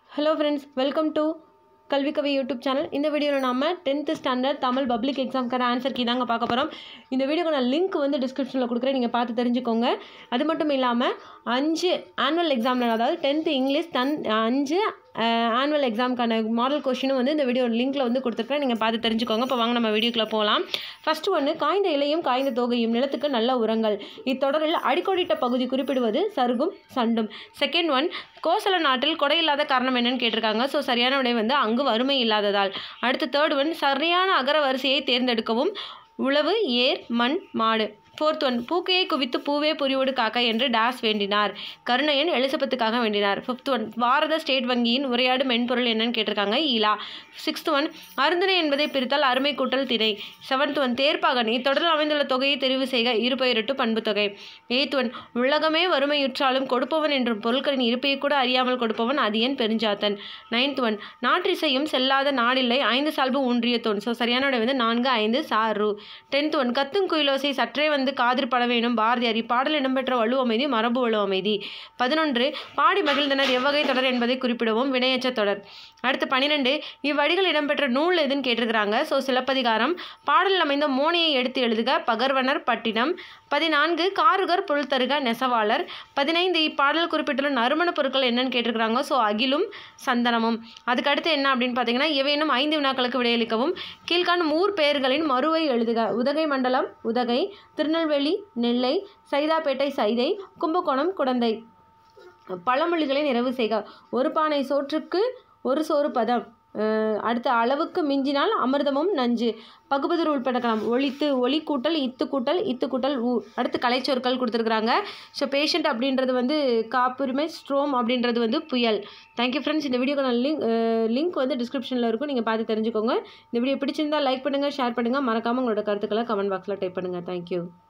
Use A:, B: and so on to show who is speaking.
A: hello friends welcome to கல்வி கவி YouTube channel இந்த வீடியோவில் நாம டென்த்து ஸ்டாண்டர்ட் தமிழ் பப்ளிக் எக்ஸாம்க்கான ஆன்சர் கீ தாங்க பார்க்க போகிறோம் இந்த வீடியோக்கான லிங்க் வந்து டிஸ்கிரிப்ஷனில் கொடுக்குறேன் நீங்கள் பார்த்து தெரிஞ்சுக்கோங்க அது மட்டும் இல்லாமல் அஞ்சு ஆனுவல் எக்ஸாமில் அதாவது டென்த்து இங்கிலீஷ் தன் அஞ்சு ஆனுவல் எக்ஸாமுக்கான மாடல் கொஷினும் வந்து இந்த வீடியோ லிங்க்கில் வந்து கொடுத்துருக்கேன் நீங்கள் பார்த்து தெரிஞ்சுக்கோங்க இப்போ வாங்க நம்ம வீடியோக்குள்ளே போகலாம் ஃபஸ்ட்டு ஒன்று காய்ந்த இலையும் காய்ந்த தோகையும் நிலத்துக்கு நல்ல உரங்கள் இத்தொடரில் அடிக்கோடிட்ட பகுதி குறிப்பிடுவது சருகும் சண்டும் செகண்ட் ஒன் கோசல நாட்டில் கொடை இல்லாத காரணம் என்னன்னு கேட்டிருக்காங்க ஸோ சரியான விடை வந்து அங்கு வறுமை இல்லாததால் அடுத்து தேர்ட் ஒன் சரியான அகர வரிசையை தேர்ந்தெடுக்கவும் உழவு ஏர் மண் மாடு ஃபோர்த் ஒன் பூக்கையை குவித்து பூவே புரிவோடு காக்க என்று டாஸ் வேண்டினார் கருணையன் எலிசபெத்துக்காக வேண்டினார் ஃபிஃப்த் ஒன் பாரத ஸ்டேட் வங்கியின் உரையாடு மென்பொருள் என்னன்னு கேட்டிருக்காங்க ஈலா சிக்ஸ்த் ஒன் அருந்தனை என்பதை பிரித்தால் அருமை கூட்டல் திணை செவன்த் ஒன் தேர்ப்பாகன் இத்தொடரில் அமைந்துள்ள தொகையை தெரிவு செய்க இருபெயரிட்டு பண்பு தொகை எய்த் ஒன் உலகமே வறுமையுற்றாலும் கொடுப்பவன் என்றும் பொருட்களின் இருப்பையை கூட அறியாமல் கொடுப்பவன் அது என் பெருஞ்சாத்தன் நைன்த் ஒன் நாற்றிசையும் செல்லாத நாடில்லை ஐந்து சால்பு ஊன்றிய தோன் ஸோ சரியான விடை வந்து நான்கு ஐந்து சாறு டென்த் ஒன் கத்தும் குயிலோசை சற்றே வந்து காதிர் பட வேணும் பாரதியார் இப்பாடல் இடம்பெற்ற வலு அமைதி மரபு வலு அமைதி பதினொன்று பாடி மகிழ்ந்தனர் எவ்வகை தொடர் என்பதை குறிப்பிடவும் வினையச்ச தொடர் அடுத்து பன்னிரெண்டு இவ்வடிகள் இடம்பெற்ற நூல் எதுன்னு கேட்டிருக்கிறாங்க ஸோ சிலப்பதிகாரம் பாடலில் அமைந்த மோனியை எடுத்து எழுதுக பகர்வனர் பட்டினம் பதினான்கு காருகர் புல் தருக நெசவாளர் பதினைந்து இப்பாடல் குறிப்பிட்டுள்ள நறுமண பொருட்கள் என்னன்னு கேட்டிருக்கிறாங்க ஸோ அகிலும் சந்தனமும் அதுக்கு அடுத்து என்ன அப்படின்னு பார்த்தீங்கன்னா எவையேனும் ஐந்து வினாக்களுக்கு விடையளிக்கவும் கீழ்காணும் ஊர் பெயர்களின் மறுவை எழுதுக உதகை மண்டலம் உதகை திருநெல்வேலி நெல்லை சைதாப்பேட்டை சைதை கும்பகோணம் குடந்தை பழமொழிகளை நிறைவு செய்க ஒரு பானை சோற்றுக்கு ஒரு சோறு பதம் அடுத்த அளவுக்கு மிஞ்சினால் அமிர்தமும் நஞ்சு பகுபதர் உள்படக்கலாம் ஒழித்து ஒளி கூட்டல் இத்து கூட்டல் இத்து கூட்டல் ஊ அடுத்து கலைச்சொற்கள் கொடுத்துருக்குறாங்க ஸோ பேஷண்ட் அப்படின்றது வந்து காப்புரிமை ஸ்ட்ரோம் அப்படின்றது வந்து புயல் தேங்க்யூ ஃப்ரெண்ட்ஸ் இந்த வீடியோக்கான லிங்க் லிங்க் வந்து டிஸ்கிரிப்ஷனில் இருக்கும் நீங்கள் பார்த்து தெரிஞ்சுக்கோங்க இந்த வீடியோ பிடிச்சிருந்தால் லைக் பண்ணுங்கள் ஷேர் பண்ணுங்கள் மறக்காமல் உங்களோட கருத்துக்களை கமெண்ட் பாக்ஸில் டைப் பண்ணுங்கள் தேங்க்யூ